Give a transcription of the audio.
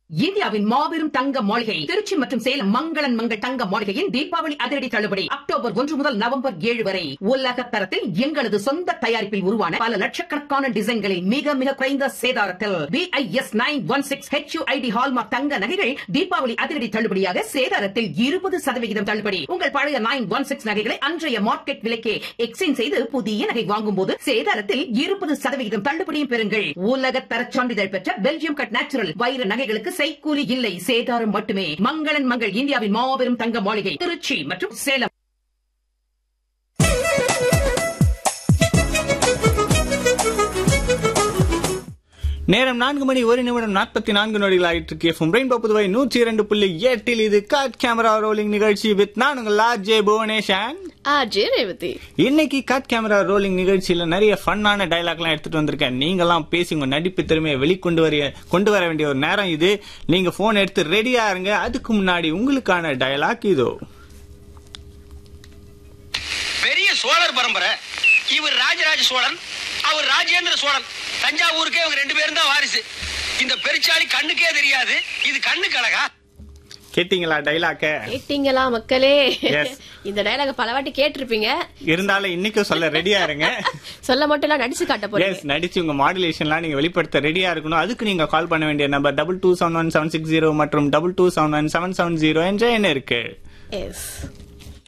இந்தியாவின் மாபெரும் தங்க மாளிகை திருச்சி மற்றும் சேலம் மங்களன் மங்கள் தங்க மாளிகையின் தீபாவளி அதிரடி தள்ளுபடி அக்டோபர் ஒன்று முதல் நவம்பர் ஏழு வரை உலக தரத்தில் எங்களது சொந்த தயாரிப்பில் உருவான பல லட்சக்கணக்கான டிசைன்களில் மிக மிக குறைந்த சேதாரத்தில் BIS nine one six HUID hallmark தங்க நகைகள் தீபாவளி அதிரடி தள்ளுபடியாக சேதாரத்தில் இருபது சதவிகிதம் தள்ளுபடி உங்கள் பழைய நைன் ஒன் சிக்ஸ் நகைகளை அன்றைய மார்க்கெட் விலைக்கே எக்ஸ்சேஞ்ச் செய்து புதிய நகை வாங்கும் போது சேதாரத்தில் இருபது சதவிகிதம் தள்ளுபடியும் பெறுங்கள் உலக தர சான்றிதழ் பெற்ற பெல்ஜியம் கட் நேச்சுரல் வைர நகைகளுக்கு செய்கூலி இல்லை சேதாரம் மட்டுமே மங்களன் மங்கள் இந்தியாவின் மாபெரும் தங்க மாளிகை திருச்சி மற்றும் சேலம் நேரம் நான்கு மணி ஒரு நிமிடம் நாற்பத்தி நான்கு நொடிகள் ஆயிட்டு இருக்கு எஃப்எம் ரெயின்போ புதுவை நூற்றி இரண்டு புள்ளி எட்டில் இது காட் கேமரா ரோலிங் நிகழ்ச்சி வித் நான் உங்கள் ஆர்ஜே புவனேஷன் ஆர்ஜே ரேவதி இன்னைக்கு காட் கேமரா ரோலிங் நிகழ்ச்சியில நிறைய ஃபன்னான டைலாக்லாம் எடுத்துட்டு வந்திருக்கேன் நீங்கெல்லாம் பேசி உங்க நடிப்பு திறமையை வெளிக்கொண்டு வர கொண்டு வர வேண்டிய ஒரு நேரம் இது நீங்க போன் எடுத்து ரெடியா இருங்க அதுக்கு முன்னாடி உங்களுக்கான டயலாக் இதோ பெரிய சோழர் பரம்பரை இவர் ராஜராஜ சோழன் அவர் ராஜேந்திர சோழன் தஞ்சாவூருக்கே இவங்க ரெண்டு பேரும் தான் வாரிசு இந்த பெருச்சாளி கண்ணுக்கே தெரியாது இது கண்ணுக்கு அழகா கேட்டீங்களா டைலாக்க கேட்டீங்களா மக்களே Yes. இந்த டயலாக பல வாட்டி கேட்டிருப்பீங்க இருந்தாலும் இன்னைக்கும் சொல்ல ரெடியா இருங்க சொல்ல மட்டும் இல்ல நடிச்சு காட்ட போறீங்க எஸ் நடிச்சு உங்க மாடுலேஷன்லாம் நீங்க வெளிப்படுத்த ரெடியா இருக்கணும் அதுக்கு நீங்க கால் பண்ண வேண்டிய number double two seven one seven six zero மற்றும் double two seven one seven seven zero என்ற எண் இருக்கு எஸ்